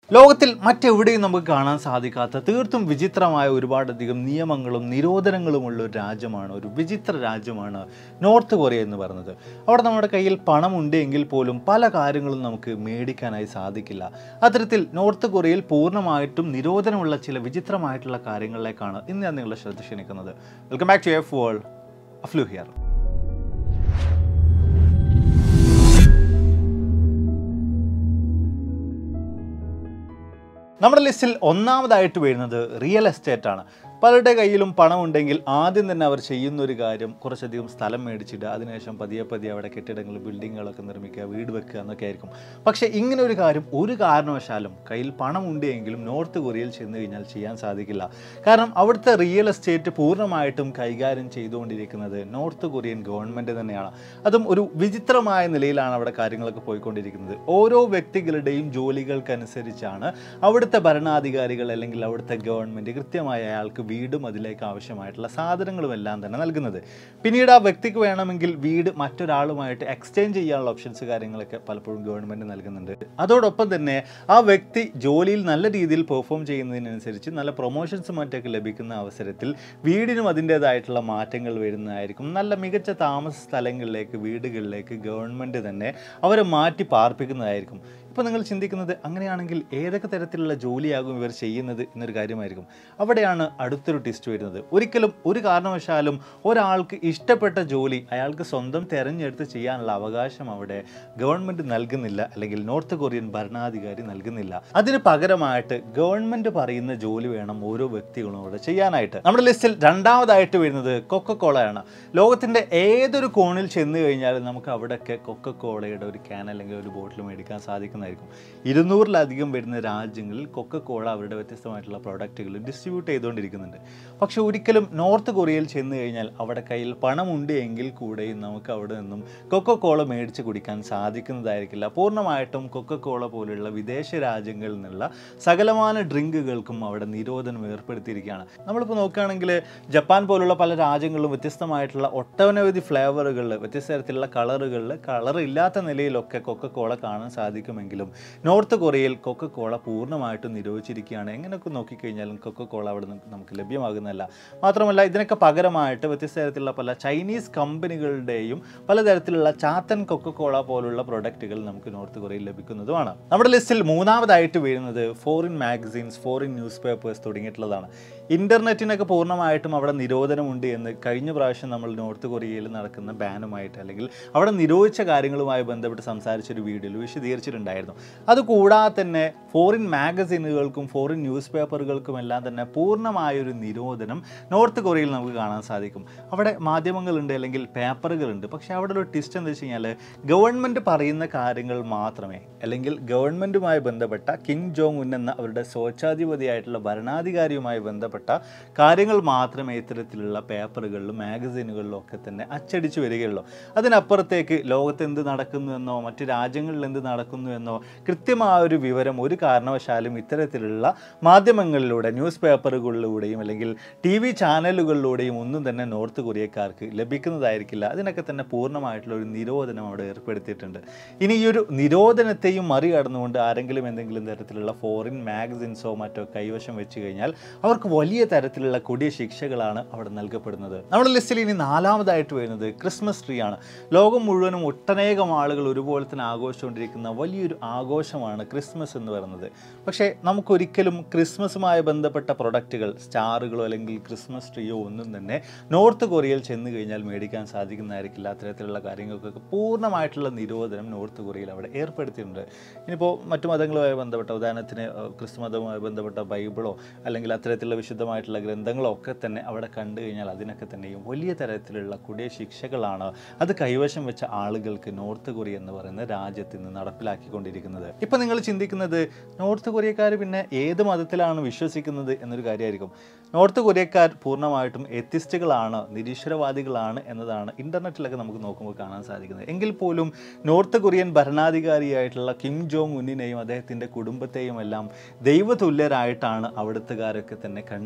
ലോകത്തിൽ മറ്റെവിടെയും നമുക്ക് കാണാൻ സാധിക്കാത്ത തീർത്തും വിചിത്രമായ ഒരുപാടധികം നിയമങ്ങളും നിരോധനങ്ങളുമുള്ള ഒരു രാജ്യമാണ് ഒരു വിചിത്ര രാജ്യമാണ് നോർത്ത് കൊറിയ എന്ന് പറയുന്നത് അവിടെ നമ്മുടെ കയ്യിൽ പണമുണ്ട് എങ്കിൽ പോലും പല കാര്യങ്ങളും നമുക്ക് മേടിക്കാനായി സാധിക്കില്ല അത്തരത്തിൽ നോർത്ത് കൊറിയയിൽ പൂർണ്ണമായിട്ടും നിരോധനമുള്ള ചില വിചിത്രമായിട്ടുള്ള കാര്യങ്ങളിലേക്കാണ് ഇന്ന് ഞാൻ നിങ്ങളുടെ ശ്രദ്ധ ക്ഷണിക്കുന്നത് welcome back to F world അഫ്ലു ഹിയർ നമ്മുടെ ലിസ്റ്റിൽ ഒന്നാമതായിട്ട് വരുന്നത് റിയൽ എസ്റ്റേറ്റ് ആണ് പലരുടെ കയ്യിലും പണമുണ്ടെങ്കിൽ ആദ്യം തന്നെ അവർ ചെയ്യുന്ന ഒരു കാര്യം കുറച്ചധികം സ്ഥലം മേടിച്ചിട്ട് അതിനുശേഷം പതിയെ പതിയെ അവിടെ കെട്ടിടങ്ങൾ ബിൽഡിങ്ങുകളൊക്കെ നിർമ്മിക്കുക വീട് വെക്കുക എന്നൊക്കെ ആയിരിക്കും പക്ഷേ ഇങ്ങനെ ഒരു കാര്യം ഒരു കാരണവശാലും കയ്യിൽ പണമുണ്ട് എങ്കിലും നോർത്ത് കൊറിയയിൽ ചെന്ന് കഴിഞ്ഞാൽ ചെയ്യാൻ സാധിക്കില്ല കാരണം അവിടുത്തെ റിയൽ എസ്റ്റേറ്റ് പൂർണ്ണമായിട്ടും കൈകാര്യം ചെയ്തുകൊണ്ടിരിക്കുന്നത് നോർത്ത് കൊറിയൻ ഗവൺമെൻറ് തന്നെയാണ് അതും ഒരു വിചിത്രമായ നിലയിലാണ് അവിടെ കാര്യങ്ങളൊക്കെ പോയിക്കൊണ്ടിരിക്കുന്നത് ഓരോ വ്യക്തികളുടെയും ജോലികൾക്കനുസരിച്ചാണ് അവിടുത്തെ ഭരണാധികാരികൾ അല്ലെങ്കിൽ അവിടുത്തെ ഗവൺമെൻറ് കൃത്യമായി അയാൾക്ക് വീടും അതിലേക്ക് ആവശ്യമായിട്ടുള്ള സാധനങ്ങളും എല്ലാം തന്നെ നൽകുന്നത് പിന്നീട് ആ വ്യക്തിക്ക് വേണമെങ്കിൽ വീട് മറ്റൊരാളുമായിട്ട് എക്സ്ചേഞ്ച് ചെയ്യാനുള്ള ഓപ്ഷൻസ് കാര്യങ്ങളൊക്കെ പലപ്പോഴും ഗവൺമെൻറ് നൽകുന്നുണ്ട് അതോടൊപ്പം തന്നെ ആ വ്യക്തി ജോലിയിൽ നല്ല രീതിയിൽ പെർഫോം ചെയ്യുന്നതിനനുസരിച്ച് നല്ല പ്രൊമോഷൻസ് മറ്റൊക്കെ ലഭിക്കുന്ന അവസരത്തിൽ വീടിനും അതിൻ്റേതായിട്ടുള്ള മാറ്റങ്ങൾ വരുന്നതായിരിക്കും നല്ല മികച്ച താമസ സ്ഥലങ്ങളിലേക്ക് വീടുകളിലേക്ക് ഗവൺമെൻറ് തന്നെ അവരെ മാറ്റി പാർപ്പിക്കുന്നതായിരിക്കും ഇപ്പോൾ നിങ്ങൾ ചിന്തിക്കുന്നത് അങ്ങനെയാണെങ്കിൽ ഏതൊക്കെ തരത്തിലുള്ള ജോലിയാകും ഇവർ ചെയ്യുന്നത് എന്നൊരു കാര്യമായിരിക്കും അവിടെയാണ് അടുത്തൊരു ടിസ്റ്റ് വരുന്നത് ഒരിക്കലും ഒരു കാരണവശാലും ഒരാൾക്ക് ഇഷ്ടപ്പെട്ട ജോലി അയാൾക്ക് സ്വന്തം തിരഞ്ഞെടുത്ത് ചെയ്യാനുള്ള അവകാശം അവിടെ ഗവൺമെൻറ് നൽകുന്നില്ല അല്ലെങ്കിൽ നോർത്ത് കൊറിയൻ ഭരണാധികാരി നൽകുന്നില്ല അതിന് പകരമായിട്ട് ഗവൺമെൻറ് പറയുന്ന ജോലി വേണം ഓരോ വ്യക്തികളും അവിടെ ചെയ്യാനായിട്ട് നമ്മുടെ ലിസ്റ്റിൽ രണ്ടാമതായിട്ട് വരുന്നത് കൊക്കക്കോളയാണ് ലോകത്തിൻ്റെ ഏതൊരു കോണിൽ ചെന്ന് കഴിഞ്ഞാലും നമുക്ക് അവിടെയൊക്കെ കൊക്കക്കോളയുടെ ഒരു ക്യാൻ അല്ലെങ്കിൽ ഒരു ബോട്ടിൽ മേടിക്കാൻ സാധിക്കുന്നതായിരിക്കും ഇരുന്നൂറിലധികം വരുന്ന രാജ്യങ്ങളിൽ കൊക്കക്കോള അവരുടെ വ്യത്യസ്തമായിട്ടുള്ള പ്രോഡക്റ്റുകൾ ഡിസ്ട്രിബ്യൂട്ട് ചെയ്തുകൊണ്ടിരിക്കുന്നുണ്ട് പക്ഷേ ഒരിക്കലും നോർത്ത് കൊറിയയിൽ ചെന്ന് കഴിഞ്ഞാൽ അവിടെ കയ്യിൽ പണമുണ്ട് എങ്കിൽ കൂടെയും നമുക്ക് അവിടെ നിന്നും കൊക്കക്കോള മേടിച്ച് കുടിക്കാൻ സാധിക്കുന്നതായിരിക്കില്ല പൂർണ്ണമായിട്ടും കൊക്കക്കോള പോലുള്ള വിദേശ രാജ്യങ്ങളിൽ നിന്നുള്ള സകലമാന ഡ്രിങ്കുകൾക്കും അവിടെ നിരോധനം ഏർപ്പെടുത്തിയിരിക്കുകയാണ് നമ്മളിപ്പോൾ നോക്കുകയാണെങ്കിൽ ജപ്പാൻ പോലുള്ള പല രാജ്യങ്ങളിലും വ്യത്യസ്തമായിട്ടുള്ള ഒട്ടനവധി ഫ്ലേവറുകളിൽ വ്യത്യസ്ത തരത്തിലുള്ള കളറുകളിൽ കളർ ഇല്ലാത്ത നിലയിലൊക്കെ കൊക്കക്കോള കാണാൻ സാധിക്കുമെങ്കിലും നോർത്ത് കൊറിയയിൽ കൊക്കക്കോള പൂർണ്ണമായിട്ടും നിരോധിച്ചിരിക്കുകയാണ് എങ്ങനെയൊക്കെ നോക്കിക്കഴിഞ്ഞാലും കൊക്കക്കോള അവിടെ നിന്ന് നമുക്ക് ലഭ്യമാകുന്നതല്ല മാത്രമല്ല ഇതിനൊക്കെ പകരമായിട്ട് വ്യത്യസ്ത തരത്തിലുള്ള പല ചൈനീസ് കമ്പനികളുടെയും പലതരത്തിലുള്ള ചാത്തൻ കൊക്കക്കോള പോലുള്ള പ്രൊഡക്റ്റുകൾ നമുക്ക് നോർത്ത് കൊറിയയിൽ ലഭിക്കുന്നതുമാണ് നമ്മുടെ ലിസ്റ്റിൽ മൂന്നാമതായിട്ട് വീഴുന്നത് foreign magazines foreign newspapers തുടങ്ങിയിട്ടുള്ളതാണ് ഇൻ്റർനെറ്റിനൊക്കെ പൂർണ്ണമായിട്ടും അവിടെ നിരോധനമുണ്ട് എന്ന് കഴിഞ്ഞ പ്രാവശ്യം നമ്മൾ നോർത്ത് കൊറിയയിൽ നടക്കുന്ന ബാനുമായിട്ട് അല്ലെങ്കിൽ അവിടെ നിരോധിച്ച കാര്യങ്ങളുമായി ബന്ധപ്പെട്ട് സംസാരിച്ച ഒരു വീഡിയോയിൽ വിശദീകരിച്ചിട്ടുണ്ടായിരുന്നു അതുകൂടാതെ തന്നെ ഫോറിൻ മാഗസീനുകൾക്കും ഫോറിൻ ന്യൂസ് പേപ്പറുകൾക്കും എല്ലാം തന്നെ പൂർണ്ണമായൊരു നിരോധനം നോർത്ത് കൊറിയയിൽ നമുക്ക് കാണാൻ സാധിക്കും അവിടെ മാധ്യമങ്ങളുണ്ട് അല്ലെങ്കിൽ പേപ്പറുകളുണ്ട് പക്ഷേ അവിടെ ഒരു ടിസ്റ്റ് എന്താ വെച്ച് കഴിഞ്ഞാൽ ഗവൺമെൻറ് പറയുന്ന കാര്യങ്ങൾ മാത്രമേ അല്ലെങ്കിൽ ഗവൺമെൻറ്റുമായി ബന്ധപ്പെട്ട കിം ജോങ് ഉൻ എന്ന അവരുടെ സ്വച്ഛാധിപതിയായിട്ടുള്ള ഭരണാധികാരിയുമായി ബന്ധപ്പെട്ട കാര്യങ്ങൾ മാത്രമേ ഇത്തരത്തിലുള്ള പേപ്പറുകളിലും മാഗസീനുകളിലും ഒക്കെ തന്നെ അച്ചടിച്ചു വരികയുള്ളൂ അതിനപ്പുറത്തേക്ക് ലോകത്ത് എന്ത് നടക്കുന്നു എന്നോ മറ്റ് രാജ്യങ്ങളിൽ എന്ത് നടക്കുന്നു എന്നോ കൃത്യമായ ഒരു വിവരം ഒരു കാരണവശാലും ഇത്തരത്തിലുള്ള മാധ്യമങ്ങളിലൂടെ ന്യൂസ് പേപ്പറുകളിലൂടെയും അല്ലെങ്കിൽ ടി വി ചാനലുകളിലൂടെയും ഒന്നും തന്നെ നോർത്ത് കൊറിയക്കാർക്ക് ലഭിക്കുന്നതായിരിക്കില്ല അതിനൊക്കെ തന്നെ പൂർണ്ണമായിട്ടുള്ള ഒരു നിരോധനം അവിടെ ഏർപ്പെടുത്തിയിട്ടുണ്ട് ഇനി ഈ ഒരു നിരോധനത്തെയും മറികടന്നുകൊണ്ട് ആരെങ്കിലും എന്തെങ്കിലും തരത്തിലുള്ള ഫോറിൻ മാഗസിൻസോ മറ്റോ കൈവശം വെച്ച് കഴിഞ്ഞാൽ അവർക്ക് വലിയ തരത്തിലുള്ള കൊടിയ ശിക്ഷകളാണ് അവിടെ നൽകപ്പെടുന്നത് നമ്മുടെ ലിസ്റ്റിൽ ഇനി നാലാമതായിട്ട് വരുന്നത് ക്രിസ്മസ് ട്രീ ആണ് ലോകം മുഴുവനും ഒട്ടനേകം ആളുകൾ ഒരുപോലെ തന്നെ ആഘോഷിച്ചുകൊണ്ടിരിക്കുന്ന വലിയൊരു ആഘോഷമാണ് ക്രിസ്മസ് എന്ന് പറയുന്നത് പക്ഷേ നമുക്കൊരിക്കലും ക്രിസ്മസുമായി ബന്ധപ്പെട്ട പ്രൊഡക്റ്റുകൾ സ്റ്റാറുകളോ അല്ലെങ്കിൽ ക്രിസ്മസ് ട്രീയോ ഒന്നും തന്നെ നോർത്ത് കൊറിയയിൽ ചെന്ന് കഴിഞ്ഞാൽ മേടിക്കാൻ സാധിക്കുന്നതായിരിക്കില്ല അത്തരത്തിലുള്ള കാര്യങ്ങൾക്കൊക്കെ പൂർണ്ണമായിട്ടുള്ള നിരോധനം നോർത്ത് കൊറിയയിൽ അവിടെ ഏർപ്പെടുത്തിയിട്ടുണ്ട് ഇനിയിപ്പോൾ മറ്റു മതങ്ങളുമായി ബന്ധപ്പെട്ട ഉദാഹരണത്തിന് ഏഹ്, ക്രിസ്തു മതവുമായി ബന്ധപ്പെട്ട ബൈബിളോ അല്ലെങ്കിൽ അത്തരത്തിലുള്ള വിശുദ്ധമായിട്ടുള്ള ഗ്രന്ഥങ്ങളോ ഒക്കെ തന്നെ അവിടെ കണ്ടു കഴിഞ്ഞാൽ അതിനൊക്കെ തന്നെയും വലിയ തരത്തിലുള്ള കൊടിയ ശിക്ഷകളാണ് അത് കൈവശം വെച്ച ആളുകൾക്ക് നോർത്ത് കൊറിയ എന്ന് പറയുന്ന രാജ്യത്ത് നിന്ന് നടപ്പിലാക്കിക്കൊണ്ടിരിക്കുന്നത് ഇപ്പം നിങ്ങൾ ചിന്തിക്കുന്നത് നോർത്ത് കൊറിയക്കാർ പിന്നെ ഏത് മതത്തിലാണ് വിശ്വസിക്കുന്നത് എന്നൊരു കാര്യമായിരിക്കും നോർത്ത് കൊറിയക്കാർ പൂർണ്ണമായിട്ടും എത്തിസ്റ്റുകളാണ് നിരീശ്വരവാദികളാണ് എന്നതാണ് ഇൻ്റർനെറ്റിലൊക്കെ നമുക്ക് നോക്കുമ്പോൾ കാണാൻ സാധിക്കുന്നത് എങ്കിൽ പോലും നോർത്ത് കൊറിയൻ ഭരണാധികാരിയായിട്ടുള്ള കിം ജോങ് ഉന്നിനെയും അദ്ദേഹത്തിൻ്റെ കുടുംബത്തെയും എല്ലാം ദൈവതുല്യരായിട്ടാണ് അവിടുത്തുകാരൊക്കെ തന്നെ കണ്ടു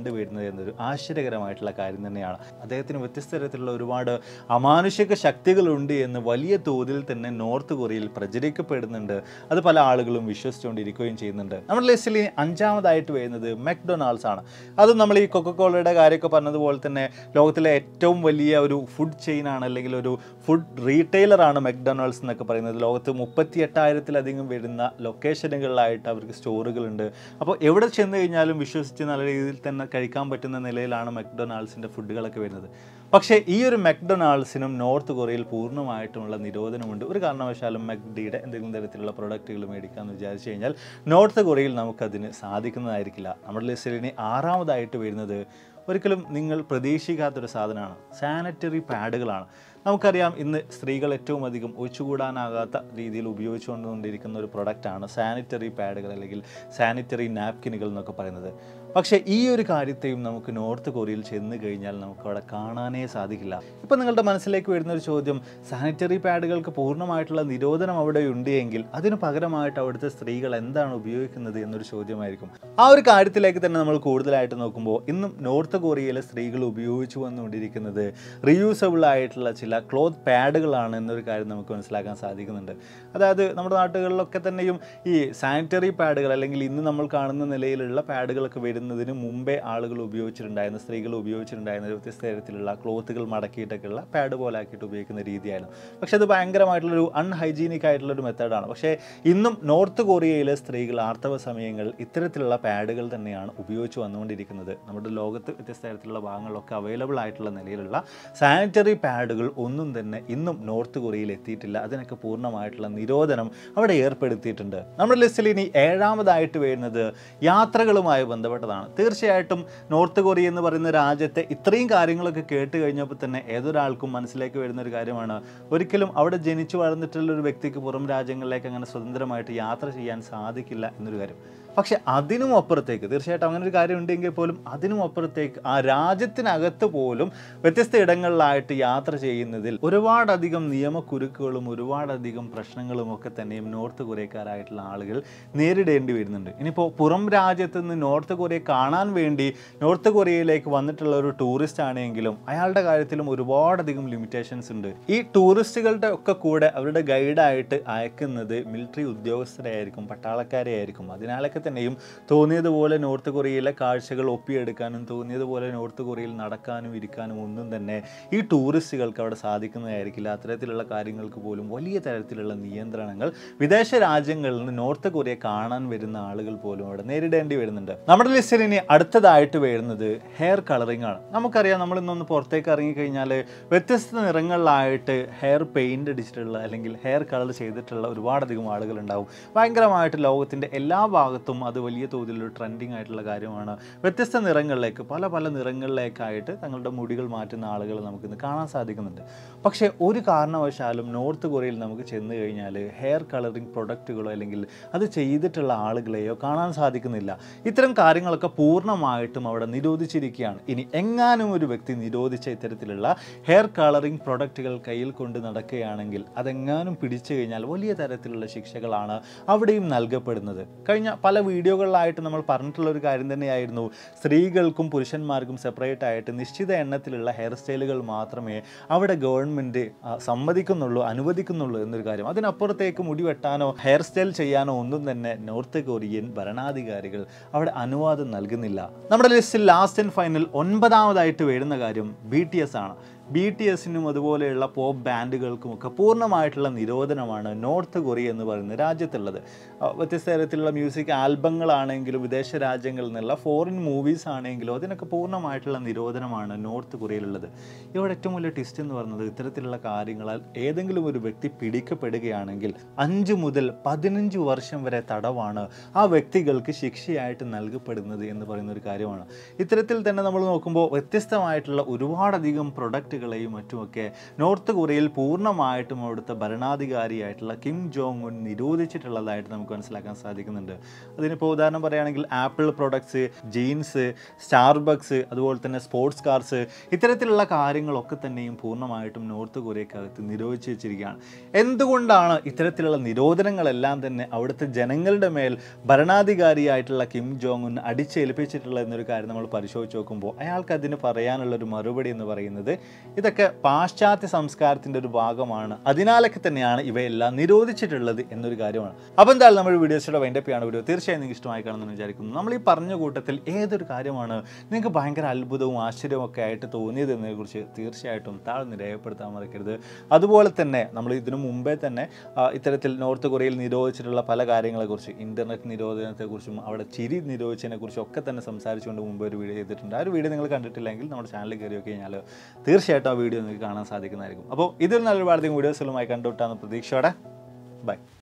കണ്ടുവരുന്നത് എന്നൊരു ആശ്ചര്യകരമായിട്ടുള്ള കാര്യം തന്നെയാണ് അദ്ദേഹത്തിന് വ്യത്യസ്ത തരത്തിലുള്ള ഒരുപാട് അമാനുഷിക ശക്തികളുണ്ട് എന്ന് വലിയ തോതിൽ തന്നെ നോർത്ത് കൊറിയയിൽ പ്രചരിക്കപ്പെടുന്നുണ്ട് അത് പല ആളുകളും വിശ്വസിച്ചുകൊണ്ടിരിക്കുകയും ചെയ്യുന്നുണ്ട് നമ്മുടെ ലിസ്റ്റിൽ ഇനി അഞ്ചാമതായിട്ട് വരുന്നത് മെക്ഡൊണാൾഡ്സ് ആണ് അതും നമ്മൾ ഈ കൊക്കക്കോളയുടെ കാര്യമൊക്കെ പറഞ്ഞതുപോലെ തന്നെ ലോകത്തിലെ ഏറ്റവും വലിയ ഒരു ഫുഡ് ചെയിൻ ആണ് അല്ലെങ്കിൽ ഒരു ഫുഡ് റീറ്റെയിലർ ആണ് മെക്ഡൊണാൾഡ്സ് എന്നൊക്കെ പറയുന്നത് ലോകത്ത് മുപ്പത്തി എട്ടായിരത്തിലധികം വരുന്ന ലൊക്കേഷനുകളിലായിട്ട് അവർക്ക് സ്റ്റോറുകളുണ്ട് അപ്പോൾ എവിടെ ചെന്ന് കഴിഞ്ഞാലും വിശ്വസിച്ച് നല്ല രീതിയിൽ തന്നെ കഴിക്കാൻ പറ്റുന്ന നിലയിലാണ് മെക്ഡൊണാൾഡ്സിൻ്റെ ഫുഡുകളൊക്കെ വരുന്നത് പക്ഷേ ഈ ഒരു മെക്ഡൊണാൾഡ്സിനും നോർത്ത് കൊറിയയിൽ പൂർണ്ണമായിട്ടുമുള്ള നിരോധനമുണ്ട് ഒരു കാരണവശാലും മെക്ഡിയുടെ എന്തെങ്കിലും തരത്തിലുള്ള പ്രൊഡക്റ്റുകൾ മേടിക്കാമെന്ന് വിചാരിച്ചു കഴിഞ്ഞാൽ നോർത്ത് കൊറിയയിൽ നമുക്കതിന് സാധിക്കുന്നതായിരിക്കില്ല നമ്മുടെ ലിസ്റ്റിൽ ഇനി ആറാമതായിട്ട് വരുന്നത് ഒരിക്കലും നിങ്ങൾ പ്രതീക്ഷിക്കാത്തൊരു സാധനമാണ് സാനിറ്ററി പാഡുകളാണ് നമുക്കറിയാം ഇന്ന് സ്ത്രീകൾ ഏറ്റവും അധികം ഒഴിച്ചുകൂടാനാകാത്ത രീതിയിൽ ഉപയോഗിച്ചുകൊണ്ടുകൊണ്ടിരിക്കുന്ന ഒരു പ്രൊഡക്റ്റാണ് സാനിറ്ററി പാഡുകൾ അല്ലെങ്കിൽ സാനിറ്ററി നാപ്കിനുകൾ എന്നൊക്കെ പറയുന്നത് പക്ഷേ ഈ ഒരു കാര്യത്തെയും നമുക്ക് നോർത്ത് കൊറിയയിൽ ചെന്ന് കഴിഞ്ഞാൽ നമുക്ക് അവിടെ കാണാനേ സാധിക്കില്ല ഇപ്പം നിങ്ങളുടെ മനസ്സിലേക്ക് വരുന്ന ഒരു ചോദ്യം സാനിറ്ററി പാഡുകൾക്ക് പൂർണ്ണമായിട്ടുള്ള നിരോധനം അവിടെ ഉണ്ട് എങ്കിൽ അതിന് പകരമായിട്ട് അവിടുത്തെ സ്ത്രീകൾ എന്താണ് ഉപയോഗിക്കുന്നത് എന്നൊരു ചോദ്യമായിരിക്കും ആ ഒരു കാര്യത്തിലേക്ക് തന്നെ നമ്മൾ കൂടുതലായിട്ട് നോക്കുമ്പോൾ ഇന്നും നോർത്ത് കൊറിയയിലെ സ്ത്രീകൾ ഉപയോഗിച്ചു വന്നുകൊണ്ടിരിക്കുന്നത് റീയൂസബിൾ ആയിട്ടുള്ള ചില ക്ലോത്ത് പാഡുകളാണ് എന്നൊരു കാര്യം നമുക്ക് മനസ്സിലാക്കാൻ സാധിക്കുന്നുണ്ട് അതായത് നമ്മുടെ നാട്ടുകളിലൊക്കെ തന്നെയും ഈ സാനിറ്ററി പാഡുകൾ അല്ലെങ്കിൽ ഇന്ന് നമ്മൾ കാണുന്ന നിലയിലുള്ള പാഡുകളൊക്കെ വരുന്നതിന് മുമ്പേ ആളുകൾ ഉപയോഗിച്ചിട്ടുണ്ടായിരുന്ന സ്ത്രീകൾ ഉപയോഗിച്ചിട്ടുണ്ടായിരുന്ന വ്യത്യസ്ത തരത്തിലുള്ള ക്ലോത്തുകൾ മടക്കിയിട്ടൊക്കെയുള്ള പാഡ് പോലെ ആക്കിയിട്ട് ഉപയോഗിക്കുന്ന രീതിയായിരുന്നു പക്ഷേ അത് ഭയങ്കരമായിട്ടുള്ളൊരു അൺഹൈജീനിക് ആയിട്ടുള്ളൊരു മെത്തേഡാണ് പക്ഷേ ഇന്നും നോർത്ത് കൊറിയയിലെ സ്ത്രീകൾ ആർത്തവ സമയങ്ങളിൽ ഇത്തരത്തിലുള്ള പാഡുകൾ തന്നെയാണ് ഉപയോഗിച്ച് വന്നുകൊണ്ടിരിക്കുന്നത് നമ്മുടെ ലോകത്ത് വ്യത്യസ്ത തരത്തിലുള്ള ഭാഗങ്ങളിലൊക്കെ അവൈലബിൾ ആയിട്ടുള്ള നിലയിലുള്ള സാനിറ്ററി പാഡുകൾ ഒന്നും തന്നെ ഇന്നും നോർത്ത് കൊറിയയിൽ എത്തിയിട്ടില്ല അതിനൊക്കെ പൂർണ്ണമായിട്ടുള്ള നിരോധനം അവിടെ ഏർപ്പെടുത്തിയിട്ടുണ്ട് നമ്മുടെ ലിസ്റ്റിൽ ഇനി ഏഴാമതായിട്ട് വരുന്നത് യാത്രകളുമായി ബന്ധപ്പെട്ടതാണ് തീർച്ചയായിട്ടും നോർത്ത് കൊറിയ എന്ന് പറയുന്ന രാജ്യത്തെ ഇത്രയും കാര്യങ്ങളൊക്കെ കേട്ട് കഴിഞ്ഞപ്പോൾ തന്നെ ഏതൊരാൾക്കും മനസ്സിലേക്ക് വരുന്ന ഒരു കാര്യമാണ് ഒരിക്കലും അവിടെ ജനിച്ചു വളർന്നിട്ടുള്ള ഒരു വ്യക്തിക്ക് പുറം രാജ്യങ്ങളിലേക്ക് അങ്ങനെ സ്വതന്ത്രമായിട്ട് യാത്ര ചെയ്യാൻ സാധിക്കില്ല എന്നൊരു കാര്യം പക്ഷെ അതിനും അപ്പുറത്തേക്ക് തീർച്ചയായിട്ടും അങ്ങനെ ഒരു കാര്യം ഉണ്ടെങ്കിൽ പോലും അതിനും അപ്പുറത്തേക്ക് ആ രാജ്യത്തിനകത്ത് പോലും വ്യത്യസ്ത ഇടങ്ങളിലായിട്ട് യാത്ര ചെയ്യുന്നതിൽ ഒരുപാടധികം നിയമക്കുരുക്കുകളും ഒരുപാടധികം പ്രശ്നങ്ങളും ഒക്കെ തന്നെയും നോർത്ത് കൊറിയക്കാരായിട്ടുള്ള ആളുകൾ നേരിടേണ്ടി വരുന്നുണ്ട് ഇനിയിപ്പോൾ പുറം രാജ്യത്ത് നിന്ന് നോർത്ത് കൊറിയ കാണാൻ വേണ്ടി നോർത്ത് കൊറിയയിലേക്ക് വന്നിട്ടുള്ള ഒരു ടൂറിസ്റ്റ് ആണെങ്കിലും അയാളുടെ കാര്യത്തിലും ഒരുപാടധികം ലിമിറ്റേഷൻസ് ഉണ്ട് ഈ ടൂറിസ്റ്റുകളുടെ ഒക്കെ കൂടെ അവരുടെ ഗൈഡായിട്ട് അയക്കുന്നത് മിലിറ്ററി ഉദ്യോഗസ്ഥരെ ആയിരിക്കും പട്ടാളക്കാരെ ആയിരിക്കും അതിനാലൊക്കെ തന്നെയും തോന്നിയതുപോലെ നോർത്ത് കൊറിയയിലെ കാഴ്ചകൾ ഒപ്പിയെടുക്കാനും തോന്നിയതുപോലെ നോർത്ത് കൊറിയയിൽ നടക്കാനും ഇരിക്കാനും ഒന്നും തന്നെ ഈ ടൂറിസ്റ്റുകൾക്ക് അവിടെ സാധിക്കുന്നതായിരിക്കില്ല അത്തരത്തിലുള്ള കാര്യങ്ങൾക്ക് പോലും വലിയ തരത്തിലുള്ള നിയന്ത്രണങ്ങൾ വിദേശ രാജ്യങ്ങളിൽ നിന്ന് നോർത്ത് കൊറിയ കാണാൻ വരുന്ന ആളുകൾ പോലും അവിടെ നേരിടേണ്ടി വരുന്നുണ്ട് നമ്മുടെ ലിസ്റ്റിൽ ഇനി അടുത്തതായിട്ട് വരുന്നത് ഹെയർ കളറിംഗ് ആണ് നമുക്കറിയാം നമ്മൾ ഇന്നൊന്ന് പുറത്തേക്ക് ഇറങ്ങിക്കഴിഞ്ഞാൽ വ്യത്യസ്ത നിറങ്ങളിലായിട്ട് ഹെയർ പെയിൻ്റ് അടിച്ചിട്ടുള്ള അല്ലെങ്കിൽ ഹെയർ കളർ ചെയ്തിട്ടുള്ള ഒരുപാടധികം ആളുകൾ ഉണ്ടാവും ഭയങ്കരമായിട്ട് ലോകത്തിൻ്റെ എല്ലാ ഭാഗത്തും അത് വലിയ തോതിലൊരു ട്രെൻഡിങ് ആയിട്ടുള്ള കാര്യമാണ് വ്യത്യസ്ത നിറങ്ങളിലേക്ക് പല പല നിറങ്ങളിലേക്കായിട്ട് തങ്ങളുടെ മുടികൾ മാറ്റുന്ന ആളുകൾ നമുക്കിന്ന് കാണാൻ സാധിക്കുന്നുണ്ട് പക്ഷേ ഒരു കാരണവശാലും നോർത്ത് കൊറിയയിൽ നമുക്ക് ചെന്ന് കഴിഞ്ഞാൽ ഹെയർ കളറിംഗ് പ്രൊഡക്റ്റുകളോ അല്ലെങ്കിൽ അത് ചെയ്തിട്ടുള്ള ആളുകളെയോ കാണാൻ സാധിക്കുന്നില്ല ഇത്തരം കാര്യങ്ങളൊക്കെ പൂർണ്ണമായിട്ടും അവിടെ നിരോധിച്ചിരിക്കുകയാണ് ഇനി എങ്ങാനും ഒരു വ്യക്തി നിരോധിച്ച ഇത്തരത്തിലുള്ള ഹെയർ കളറിംഗ് പ്രൊഡക്റ്റുകൾ കയ്യിൽ കൊണ്ട് നടക്കുകയാണെങ്കിൽ അതെങ്ങാനും പിടിച്ചു കഴിഞ്ഞാൽ വലിയ തരത്തിലുള്ള ശിക്ഷകളാണ് അവിടെയും നൽകപ്പെടുന്നത് കഴിഞ്ഞ പല വീഡിയോകളിലായിട്ട് നമ്മൾ പറഞ്ഞിട്ടുള്ള ഒരു കാര്യം തന്നെയായിരുന്നു സ്ത്രീകൾക്കും പുരുഷന്മാർക്കും സെപ്പറേറ്റ് ആയിട്ട് നിശ്ചിത എണ്ണത്തിലുള്ള ഹെയർ സ്റ്റൈലുകൾ മാത്രമേ അവിടെ ഗവൺമെൻറ് സമ്മതിക്കുന്നുള്ളൂ അനുവദിക്കുന്നുള്ളൂ എന്നൊരു കാര്യം അതിനപ്പുറത്തേക്ക് മുടി വെട്ടാനോ ഹെയർ സ്റ്റൈൽ ചെയ്യാനോ ഒന്നും തന്നെ നോർത്ത് കൊറിയൻ ഭരണാധികാരികൾ അവിടെ അനുവാദം നൽകുന്നില്ല നമ്മുടെ ലിസ്റ്റിൽ ലാസ്റ്റ് ആൻഡ് ഫൈനൽ ഒൻപതാമതായിട്ട് വരുന്ന കാര്യം ബി ടി എസ് ആണ് ബി ടി എസിനും അതുപോലെയുള്ള പോപ്പ് ബാൻഡുകൾക്കുമൊക്കെ പൂർണ്ണമായിട്ടുള്ള നിരോധനമാണ് നോർത്ത് കൊറിയ എന്ന് പറയുന്ന രാജ്യത്തുള്ളത് ആ, വ്യത്യസ്ത തരത്തിലുള്ള മ്യൂസിക് ആൽബങ്ങളാണെങ്കിലും വിദേശ രാജ്യങ്ങളിൽ നിന്നുള്ള ഫോറിൻ മൂവീസ് ആണെങ്കിലും അതിനൊക്കെ പൂർണ്ണമായിട്ടുള്ള നിരോധനമാണ് നോർത്ത് കൊറിയയിലുള്ളത് ഇവിടെ ഏറ്റവും വലിയ ട്വിസ്റ്റ് എന്ന് പറയുന്നത് ഇത്തരത്തിലുള്ള കാര്യങ്ങളാൽ ഏതെങ്കിലും ഒരു വ്യക്തി പിടിക്കപ്പെടുകയാണെങ്കിൽ അഞ്ച് മുതൽ പതിനഞ്ച് വർഷം വരെ തടവാണ് ആ വ്യക്തികൾക്ക് ശിക്ഷയായിട്ട് നൽകപ്പെടുന്നത് എന്ന് പറയുന്ന ഒരു കാര്യമാണ് ഇത്തരത്തിൽ തന്നെ നമ്മൾ നോക്കുമ്പോൾ വ്യത്യസ്തമായിട്ടുള്ള ഒരുപാടധികം പ്രൊഡക്റ്റുകൾ റോക്കറ്റുകളെയും മറ്റുമൊക്കെ നോർത്ത് കൊറിയയിൽ പൂർണ്ണമായിട്ടും അവിടുത്തെ ഭരണാധികാരിയായിട്ടുള്ള കിം ജോങ് ഉൻ നിരോധിച്ചിട്ടുള്ളതായിട്ട് നമുക്ക് മനസ്സിലാക്കാൻ സാധിക്കുന്നുണ്ട് അതിനിപ്പോൾ ഉദാഹരണം പറയുകയാണെങ്കിൽ ആപ്പിൾ പ്രൊഡക്ട്സ് ജീൻസ് സ്റ്റാർബക്സ് അതുപോലെ തന്നെ സ്പോർട്സ് കാർസ് ഇത്തരത്തിലുള്ള കാര്യങ്ങളൊക്കെ തന്നെയും പൂർണ്ണമായിട്ടും നോർത്ത് കൊറിയക്കകത്ത് നിരോധിച്ച് വെച്ചിരിക്കുകയാണ് എന്തുകൊണ്ടാണ് ഇത്തരത്തിലുള്ള നിരോധനങ്ങളെല്ലാം തന്നെ അവിടുത്തെ ജനങ്ങളുടെ മേൽ ഭരണാധികാരിയായിട്ടുള്ള കിം ജോങ് ഉൻ അടിച്ചേൽപ്പിച്ചിട്ടുള്ള എന്നൊരു കാര്യം നമ്മൾ പരിശോധിച്ച് നോക്കുമ്പോൾ അയാൾക്ക് അതിന് പറയാനുള്ള ഒരു മറുപടി എന്ന് പറയുന്നത് ഇതൊക്കെ പാശ്ചാത്യ സംസ്കാരത്തിൻ്റെ ഒരു ഭാഗമാണ് അതിനാലൊക്കെ തന്നെയാണ് ഇവയെല്ലാം നിരോധിച്ചിട്ടുള്ളത് എന്നൊരു കാര്യമാണ് അപ്പോൾ എന്തായാലും നമ്മൾ വീഡിയോസിയുടെ വൈൻഡപ്പ് ചെയ്യാണ് വീഡിയോ തീർച്ചയായും നിങ്ങൾക്ക് ഇഷ്ടമായി കാണുമെന്ന് വിചാരിക്കുന്നു നമ്മൾ ഈ പറഞ്ഞ കൂട്ടത്തിൽ ഏതൊരു കാര്യമാണ് നിങ്ങൾക്ക് ഭയങ്കര അത്ഭുതവും ആശ്ചര്യവും ഒക്കെ ആയിട്ട് തോന്നിയത് എന്നതിനെക്കുറിച്ച് തീർച്ചയായിട്ടും താഴ്ന്ന് രേഖപ്പെടുത്താൻ മറക്കരുത് അതുപോലെ തന്നെ നമ്മൾ ഇതിനു മുമ്പേ തന്നെ ആ, ഇത്തരത്തിൽ നോർത്ത് കൊറിയയിൽ നിരോധിച്ചിട്ടുള്ള പല കാര്യങ്ങളെക്കുറിച്ച് ഇൻ്റർനെറ്റ് നിരോധനത്തെക്കുറിച്ചും അവിടെ ചിരി നിരോധിച്ചതിനെക്കുറിച്ചും ഒക്കെ തന്നെ സംസാരിച്ചുകൊണ്ട് മുമ്പ് ഒരു വീഡിയോ ചെയ്തിട്ടുണ്ട് ആ ഒരു വീഡിയോ നിങ്ങൾ കണ്ടിട്ടില്ലെങ്കിൽ നമ്മുടെ ചാനലിൽ കയറി നോക്കി കഴിഞ്ഞാൽ തീർച്ചയായിട്ടും ആ വീഡിയോ നിങ്ങൾക്ക് കാണാൻ സാധിക്കുന്നതായിരിക്കും അപ്പോൾ ഇതിൽ നല്ലൊരു വളരെയധികം വീഡിയോസുകളുമായി കണ്ടുവിട്ടാന്ന് പ്രതീക്ഷയോടെ ബൈ